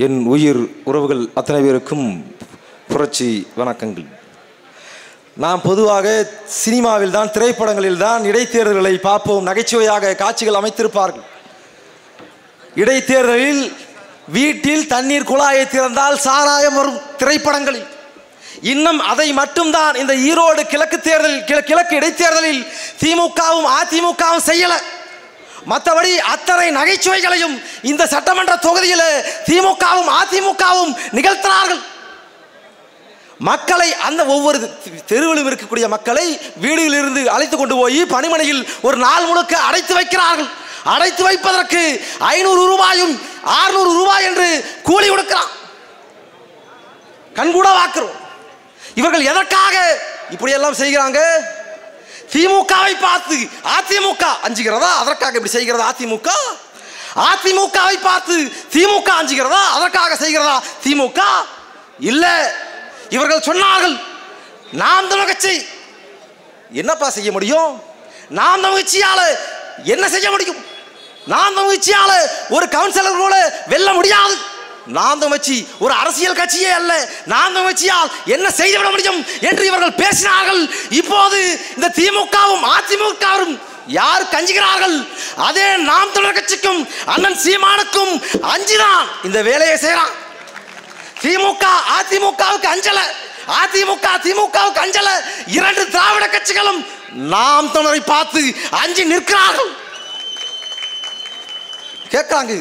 என் உயிர் உறவுகள் அத்தனை பேருக்கும் புரட்சி வணக்கங்கள் நாம் பொதுவாக சினிமாவில் தான் திரைப்படங்களில் தான் இடைத்தேர்தல்களை பார்ப்போம் நகைச்சுவையாக காட்சிகள் அமைத்திருப்பார்கள் இடைத்தேர்தலில் வீட்டில் தண்ணீர் குழாயை திறந்தால் சாராயம் வரும் திரைப்படங்களில் இன்னும் அதை மட்டும்தான் இந்த ஈரோடு கிழக்கு தேர்தலில் கிழ- கிழக்கு இடைத்தேர்தலில் திமுகவும் அதிமுகவும் செய்யல மற்றபடி அத்தனை நகைச்சுவைகளையும் இந்த சட்டமன்ற தொகுதியில் திமுகவும் அதிமுகவும் நிகழ்த்தினார்கள் மக்களை அந்த ஒவ்வொரு தெ- தெருவிலும் இருக்கக்கூடிய மக்களை வீடுகளிலிருந்து அழைத்து கொண்டு போய் பணிமனையில் ஒரு நாள் முழுக்க அடைத்து வைக்கிறார்கள் அடைத்து வைப்பதற்கு ஐநூறு ரூபாயும் ஆறுநூறு ரூபாய் என்று கூலி கொடுக்கிறான் கண்கூட வாக்குறோம் இவர்கள் எதற்காக இப்படியெல்லாம் செய்கிறாங்க திமுகவை பார்த்து அதிமுக அஞ்சுகிறதா அதற்காக இப்படி செய்கிறதா அதிமுக அதிமுகவை பார்த்து திமுக அஞ்சுகிறதா அதற்காக செய்கிறதா திமுக இல்ல இவர்கள் சொன்னார்கள் நாம் தமிழ் கட்சி என்னப்பா செய்ய முடியும் நாம் தமிழ் கட்சியால என்ன செய்ய முடியும் நாம் தமிழ் கட்சியால ஒரு கவுன்சிலர் கூட வெல்ல முடியாது நாம் தமிழ் கட்சி ஒரு அரசியல் கட்சியே அல்ல நாம் தமிழ் கட்சியால் என்ன செய்துவிட முடியும் என்று இவர்கள் பேசினார்கள் இப்போது இந்த திமுகவும் அதிமுகவும் யார் கஞ்சுகிறார்கள் அதே நாம் தமிழர் கட்சிக்கும் அண்ணன் சீமானுக்கும் அஞ்சுதான் இந்த வேலையை செய்யறான் திமுக அதிமுகவுக்கு அஞ்சல அதிமுக திமுகவுக்கு அஞ்சல இரண்டு திராவிட கட்சிகளும் நாம் தமிழரை பார்த்து அஞ்சி நிற்கிறார்கள் கேட்கிறாங்க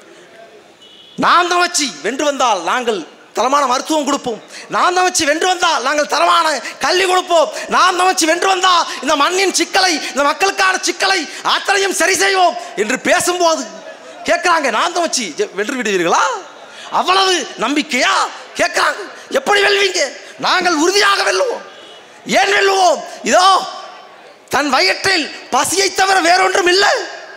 நாம் தமிழ்ச்சி வென்று வந்தால் நாங்கள் தரமான மருத்துவம் கொடுப்போம் நாம் தமிழ்ச்சி வென்று வந்தால் நாங்கள் தரமான கல்வி கொடுப்போம் நாம் தமிழ்ச்சி வென்று வந்தால் இந்த மண்ணின் சிக்கலை இந்த மக்களுக்கான சிக்கலை அத்தனையும் சரி செய்வோம் என்று பேசும்போது கேட்கிறாங்க நாம் தமிழ்ச்சி வென்று விடுவீர்களா அவ்வளவு நம்பிக்கையா கேட்கிறாங்க எப்படி வெல்வீங்க நாங்கள் உறுதியாக வெல்லுவோம் ஏன் வெல்லுவோம் இதோ தன் வயிற்றில் பசியை தவிர வேறொன்றும் இல்லை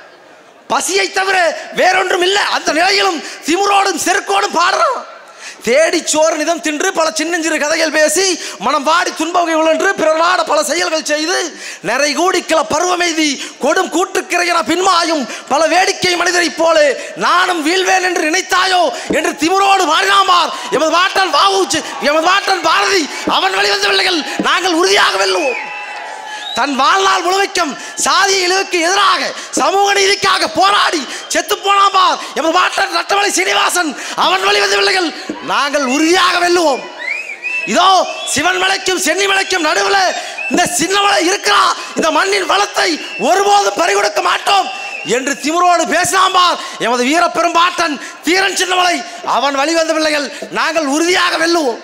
பசியை தவிர வேறொன்றும் இல்லை அந்த நிலையிலும் திமுரோடும் செருக்கோடும் பாடுறான் தேடி சோறு நிதம் தின்று பல சின்னஞ்சிறு கதைகள் பேசி மனம் வாடி துன்பகை உழன்று பிறர் வாட பல செயல்கள் செய்து நிறை கூடி கிள பருவமெய்தி கொடும் கூட்டுக்கிறையன பின்மாயும் பல வேடிக்கை மனிதரைப் போல நானும் வீழ்வேன் என்று நினைத்தாயோ என்று திமுரோடு வாடினாமார் எமது வாட்டன் வாவுச்சு எமது வாட்டன் பாரதி அவன் வழிவந்த பிள்ளைகள் நாங்கள் உறுதியாக வெல்லுவோம் தன் வாழ்நாள் முழுமைக்கும் சாதிய இழிவுக்கு எதிராக சமூக நீதிக்காக போராடி செத்து போனாமார் எமது மாற்றம் ரட்டமலை சீனிவாசன் அவன் வழிவந்த பிள்ளைகள் நாங்கள் உறுதியாக வெல்லுவோம் இதோ சிவன் மலைக்கும் சென்னி மலைக்கும் நடுவில் இந்த சின்னமலை இருக்கிறா இந்த மண்ணின் வளத்தை ஒருபோதும் பறிகொடுக்க மாட்டோம் என்று திமுரோடு பேசினாம்பார் எமது வீரப்பெரும்பாட்டன் தீரன் சின்னமலை அவன் வழிவந்த பிள்ளைகள் நாங்கள் உறுதியாக வெல்லுவோம்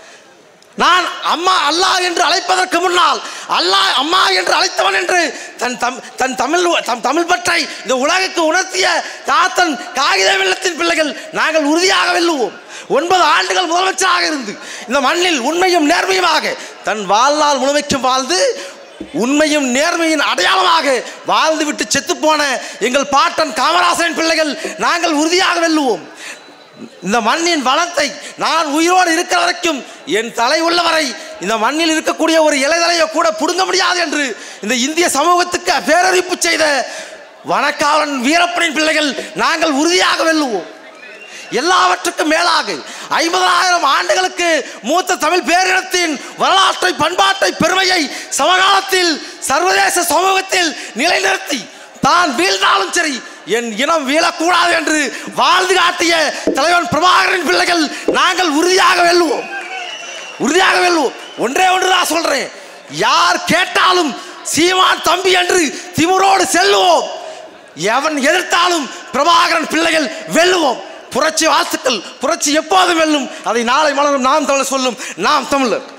நான் அம்மா அல்லாஹ் என்று அழைப்பதற்கு முன்னால் அல்லாஹ் அம்மா என்று அழைத்தவன் என்று தன் தம் தன் தமிழ் தம் தமிழ் பற்றை இந்த உலகுக்கு உணர்த்திய தாத்தன் காகித வெள்ளத்தின் பிள்ளைகள் நாங்கள் உறுதியாக வெல்லுவோம் ஒன்பது ஆண்டுகள் முதலமைச்சராக இருந்து இந்த மண்ணில் உண்மையும் நேர்மையுமாக தன் வாழ்நாள் முழுமைக்கும் வாழ்ந்து உண்மையும் நேர்மையின் அடையாளமாக வாழ்ந்துவிட்டு செத்துப்போன எங்கள் பாட்டன் காமராசரின் பிள்ளைகள் நாங்கள் உறுதியாக வெல்லுவோம் இந்த மண்ணின் வளத்தை நான் உயிரோடு இருக்கிற வரைக்கும் என் தலை உள்ளவரை இந்த மண்ணில் இருக்கக்கூடிய ஒரு இலைதலையை கூட புடுங்க முடியாது என்று இந்த இந்திய சமூகத்துக்கு பேரறிவிப்பு செய்த வனக்காவலன் வீரப்பனின் பிள்ளைகள் நாங்கள் உறுதியாக வெல்லுவோம் எல்லாவற்றுக்கும் மேலாக ஐம்பதாயிரம் ஆண்டுகளுக்கு மூத்த தமிழ் பேரினத்தின் வரலாற்றை பண்பாட்டை பெருமையை சமகாலத்தில் சர்வதேச சமூகத்தில் நிலைநிறுத்தி தான் வீழ்ந்தாலும் சரி என் இனம் வீழக்கூடாது என்று வாழ்ந்து காட்டிய தலைவன் பிரபாகரன் பிள்ளைகள் நாங்கள் உறுதியாக வெல்லுவோம் உறுதியாக வெல்லுவோம் ஒன்றே ஒன்று நான் சொல்றேன் யார் கேட்டாலும் சீமான் தம்பி என்று திமுரோடு செல்லுவோம் எவன் எதிர்த்தாலும் பிரபாகரன் பிள்ளைகள் வெல்லுவோம் புரட்சி வாழ்த்துக்கள் புரட்சி எப்போதும் வெல்லும் அதை நாளை மலரும் நாம் தமிழர் சொல்லும் நாம் தமிழர்